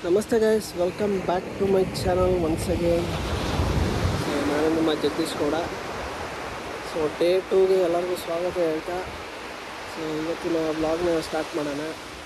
ನಮಸ್ತೆ guys welcome back to my channel once again so ನಾನು ನಿಮ್ಮ ಜಗದೀಶ್ ಗೌಡ ಸೊ ಡೇ ಟೂಗೆ ಎಲ್ಲರಿಗೂ ಸ್ವಾಗತ ಹೇಳ್ತಾ ಸೊ ಇವತ್ತಿನ ಬ್ಲಾಗ್ನ ಸ್ಟಾರ್ಟ್ ಮಾಡೋಣ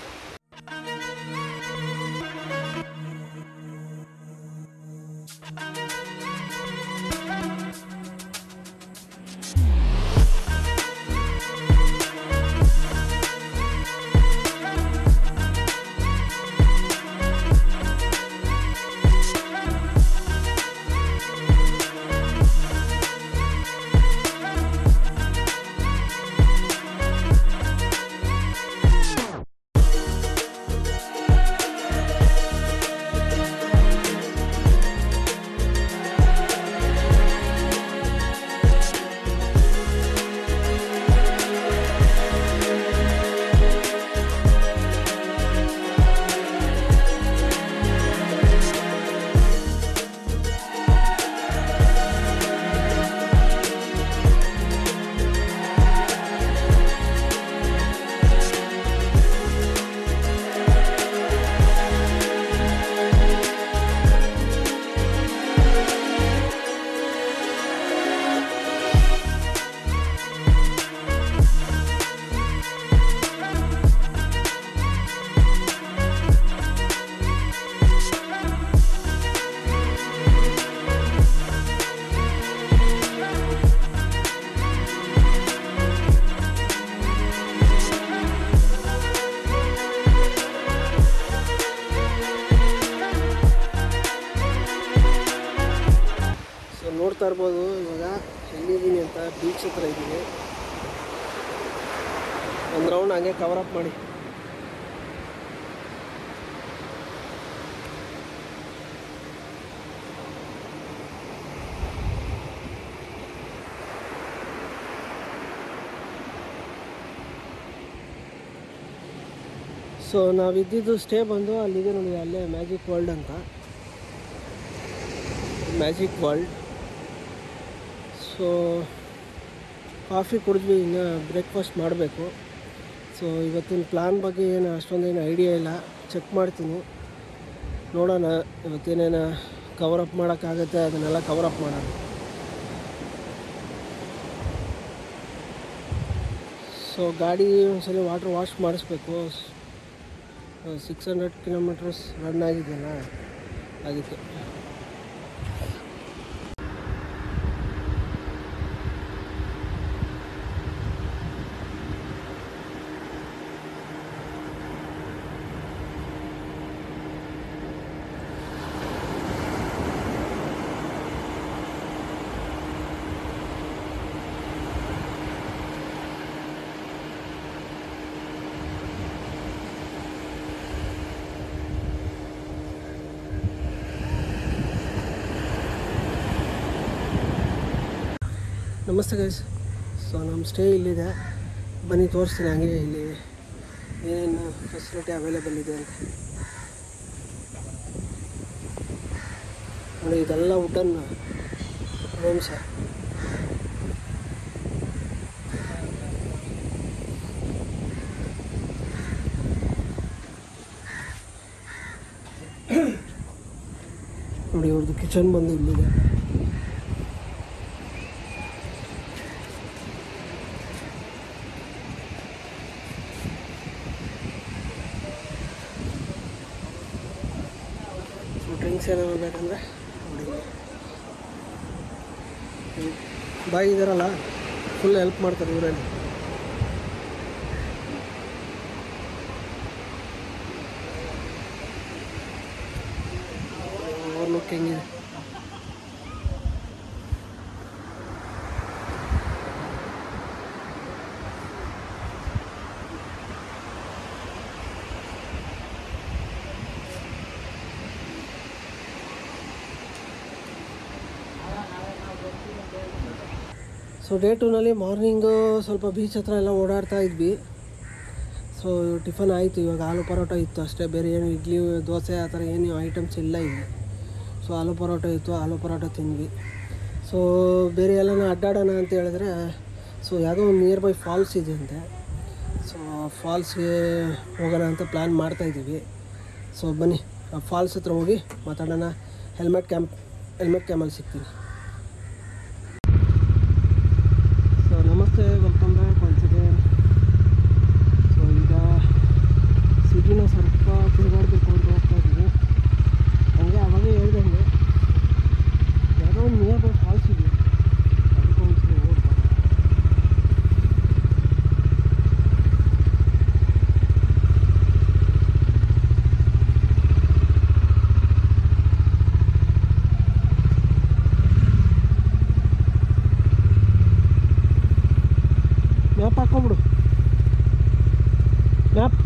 ಸೊ ನೋಡ್ತಾ ಇರ್ಬೋದು ಇವಾಗ ಎಲ್ಲಿದ್ದೀನಿ ಅಂತ ಬೀಚ್ ಹತ್ರ ಇದ್ದೀನಿ ಒಂದು ರೌಂಡ್ ಹಂಗೆ ಕವರ್ ಅಪ್ ಮಾಡಿ ಸೊ ನಾವಿದ್ದಿದ್ದು ಸ್ಟೇ ಬಂದು ಅಲ್ಲಿದೆ ನೋಡಿ ಅಲ್ಲೇ ಮ್ಯಾಜಿಕ್ ವರ್ಲ್ಡ್ ಅಂತ ಮ್ಯಾಜಿಕ್ ವರ್ಲ್ಡ್ ಸೊ ಕಾಫಿ ಕುಡಿದ್ವಿ ಇನ್ನು ಬ್ರೇಕ್ಫಾಸ್ಟ್ ಮಾಡಬೇಕು ಸೊ ಇವತ್ತಿನ ಪ್ಲ್ಯಾನ್ ಬಗ್ಗೆ ಏನು ಅಷ್ಟೊಂದೇನು ಐಡಿಯಾ ಇಲ್ಲ ಚೆಕ್ ಮಾಡ್ತೀನಿ ನೋಡೋಣ ಇವತ್ತೇನೇನು ಕವರ್ ಅಪ್ ಮಾಡೋಕ್ಕಾಗತ್ತೆ ಅದನ್ನೆಲ್ಲ ಕವರ್ ಅಪ್ ಮಾಡೋಣ ಸೊ ಗಾಡಿ ಒಂದ್ಸಲ ವಾಟ್ರ್ ವಾಶ್ ಮಾಡಿಸ್ಬೇಕು ಸಿಕ್ಸ್ ಹಂಡ್ರೆಡ್ ಕಿಲೋಮೀಟರ್ಸ್ ರನ್ ಆಗಿದೆಯಲ್ಲ ಅದಕ್ಕೆ ನಮಸ್ತೆ ಗೈಸ್ ಸೊ ನಮ್ಮ ಸ್ಟೇ ಇಲ್ಲಿದೆ ಬನ್ನಿ ತೋರಿಸ್ತೀನಿ ಹಂಗೆ ಇಲ್ಲಿ ಏನೇನು ಫೆಸಿಲಿಟಿ ಅವೈಲೇಬಲ್ ಇದೆ ಅಂತ ನೋಡಿ ಇದೆಲ್ಲ ವುಡನ್ ರೂಮ್ಸ್ ನೋಡಿ ಇವ್ರದ್ದು ಕಿಚನ್ ಬಂದು ಇಲ್ಲಿದೆ ಸೊ ಡ್ರಿಂಕ್ಸ್ ಏನಾದ್ರು ಬೇಕಂದ್ರೆ ನೋಡಿ ಇಲ್ಲಿ. ಬಾಯಿ ಇದಾರಲ್ಲ ಫುಲ್ ಹೆಲ್ಪ್ ಮಾಡ್ತಾರೆ ಇವರಲ್ಲಿ ಓವರ್ ಲುಕ್ ಹೆಂಗಿದೆ ಸೊ ಡೇ ಟೂನಲ್ಲಿ ಮಾರ್ನಿಂಗು ಸ್ವಲ್ಪ ಬೀಚ್ ಹತ್ರ ಎಲ್ಲ ಓಡಾಡ್ತಾ ಇದ್ವಿ ಸೊ ಟಿಫನ್ ಆಯಿತು ಇವಾಗ ಆಲೂ ಪರೋಟ ಇತ್ತು ಅಷ್ಟೇ ಬೇರೆ ಏನು ಇಡ್ಲಿ ದೋಸೆ ಆ ಥರ ಏನು ಐಟಮ್ಸ್ ಇಲ್ಲ ಇಲ್ಲಿ ಸೊ ಆಲೂ ಪರೋಟ ಇತ್ತು ಆಲೂ ಪರೋಟ ತಿಂದ್ವಿ ಸೊ ಬೇರೆ ಎಲ್ಲನ ಅಡ್ಡಾಡೋಣ ಅಂತ ಹೇಳಿದ್ರೆ ಸೊ ಯಾವುದೋ ಒಂದು ನಿಯರ್ ಬೈ ಫಾಲ್ಸ್ ಇದೆ ಅಂತೆ ಸೊ ಫಾಲ್ಸ್ಗೆ ಹೋಗೋಣ ಅಂತ ಪ್ಲ್ಯಾನ್ ಮಾಡ್ತಾಯಿದ್ದೀವಿ ಸೊ ಬನ್ನಿ ಫಾಲ್ಸ್ ಹತ್ರ ಹೋಗಿ ಮಾತಾಡೋಣ ಹೆಲ್ಮೆಟ್ ಕ್ಯಾಂಪ್ ಹೆಲ್ಮೆಟ್ ಕ್ಯಾಂಪಲ್ಲಿ ಸಿಗ್ತೀನಿ ಸೊ ನಮಸ್ತೆ welcome back once again so ಈಗ ಸಿಟಿನ ಸ್ವಲ್ಪ ತಿರುಗಾಡಬೇಕು ಅಂತ ಹೋಗ್ತಾ ಇದ್ದೀವಿ ಹಂಗೆ ಅವಾಗೇ ಹೇಳ್ದಂಗೆ ಯಾವುದೋ ಒಂದು ನಿಯರ್ ಬೈ ಫಾಲ್ಸ್ ಇದೆ ಅದಕ್ಕೆ ಒಂದ್ಸಲ ಹೋಗ್ಬಾರ್ದು ಮ್ಯಾಪ್ ಹಾಕೊಂಬಿಡು ಮ್ಯಾಪ್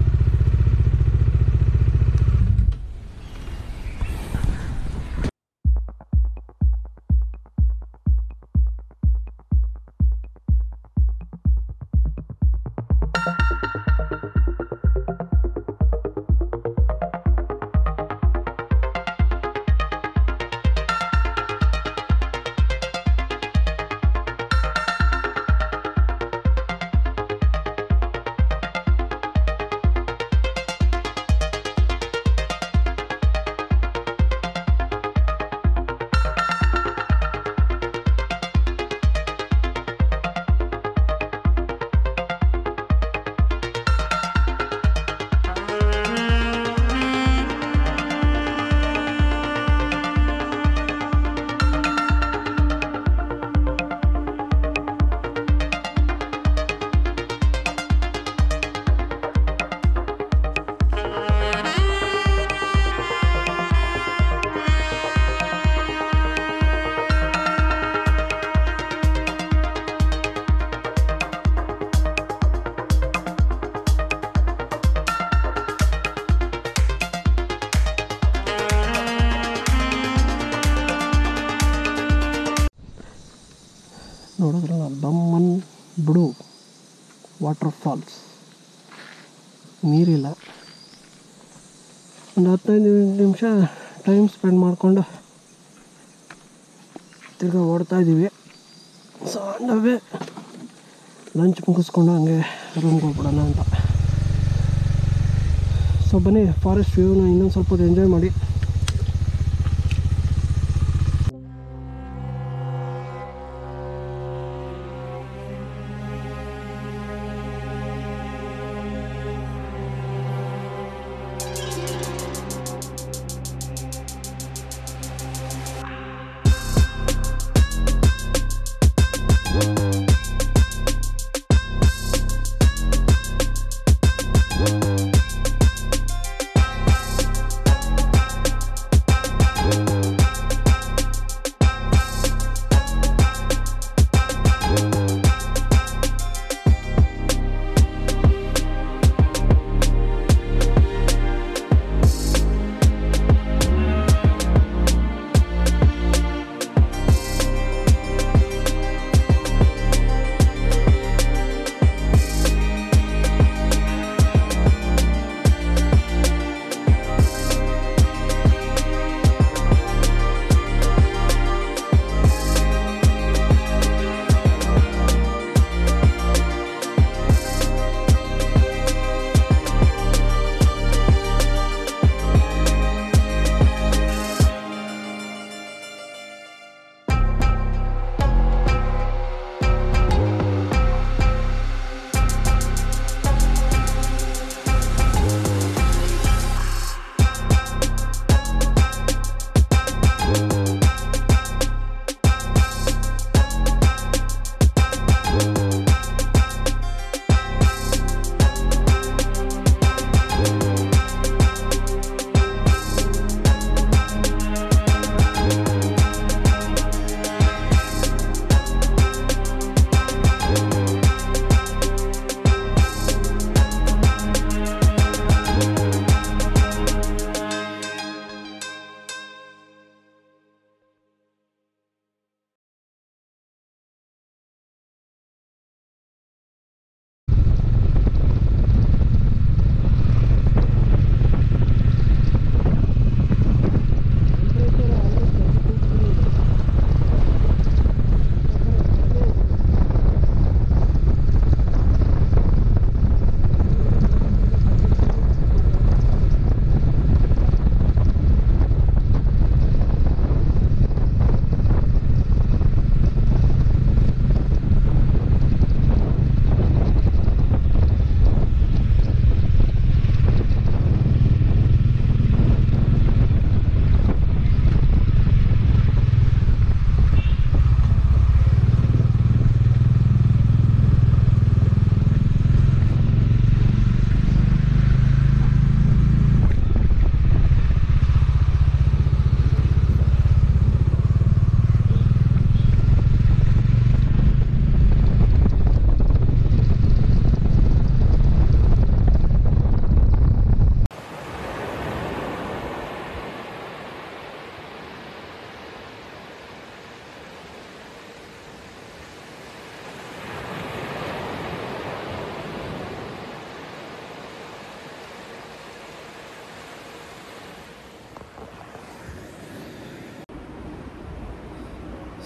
ನೋಡಿದ್ರಲ್ಲ ಬಮ್ಮನ್ ಬಿಡು ವಾಟರ್ ಫಾಲ್ಸ್ ನೀರಿಲ್ಲ ಒಂದು ಹದಿನೈದು ನಿಮಿಷ ಟೈಮ್ ಸ್ಪೆಂಡ್ ಮಾಡಿಕೊಂಡು ತಿರ್ಗಾ ಓಡ್ತಾ ಇದ್ದೀವಿ ಸೊ ಅಂಡವೇ ಲಂಚ್ ಮುಗಿಸ್ಕೊಂಡು ಹಂಗೆ ರೂಮ್ಗೆ ಹೋಗ್ಬಿಡೋಣ ಅಂತ ಸೊ ಬನ್ನಿ ಫಾರೆಸ್ಟ್ ವ್ಯೂನ ಇನ್ನೊಂದು ಸ್ವಲ್ಪ ಹೊತ್ತು ಎಂಜಾಯ್ ಮಾಡಿ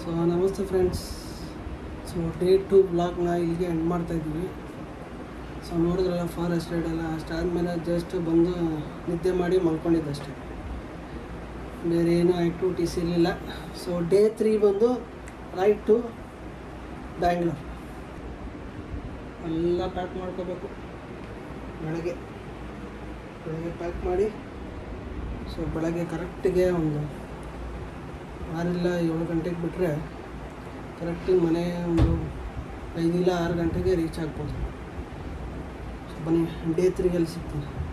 ಸೊ ನಮಸ್ತೆ ಫ್ರೆಂಡ್ಸ್ ಸೊ ಡೇ ಟು ಬ್ಲಾಗ್ನ ಇಲ್ಲಿಗೆ ಎಂಡ್ ಮಾಡ್ತಾ ಇದ್ದೀವಿ ಸೊ ನೋಡಿದ್ರಲ್ಲ ಫಾರೆಸ್ಟ್ ರೈಡ್ ಎಲ್ಲ ಅಷ್ಟಾದಮೇಲೆ ಜಸ್ಟ್ ಬಂದು ನಿದ್ದೆ ಮಾಡಿ ಮಲ್ಕೊಂಡಿದ್ದಷ್ಟೇ ಬೇರೆ ಏನೂ ಆ್ಯಕ್ಟಿವಿಟೀಸ್ ಇರಲಿಲ್ಲ ಸೊ ಡೇ ತ್ರೀ ಬಂದು ರೈಟ್ ಟು ಬ್ಯಾಂಗ್ಳೂರ್ ಎಲ್ಲ ಪ್ಯಾಕ್ ಮಾಡ್ಕೋಬೇಕು ಬೆಳಗ್ಗೆ ಬೆಳಗ್ಗೆ ಪ್ಯಾಕ್ ಮಾಡಿ ಸೊ ಬೆಳಗ್ಗೆ ಕರೆಕ್ಟಿಗೆ ಒಂದು ಆರಿಲ್ಲ ಏಳು ಗಂಟೆಗೆ ಬಿಟ್ಟರೆ ಕರೆಕ್ಟಿಗೆ ಮನೆ ಒಂದು ಐದಿಲ್ಲ ಆರು ಗಂಟೆಗೆ ರೀಚ್ ಆಗ್ಬೋದು ಸೊ ಬನ್ನಿ ಡೇ ತ್ರೀಯಲ್ಲಿ ಸಿಗ್ತೀನಿ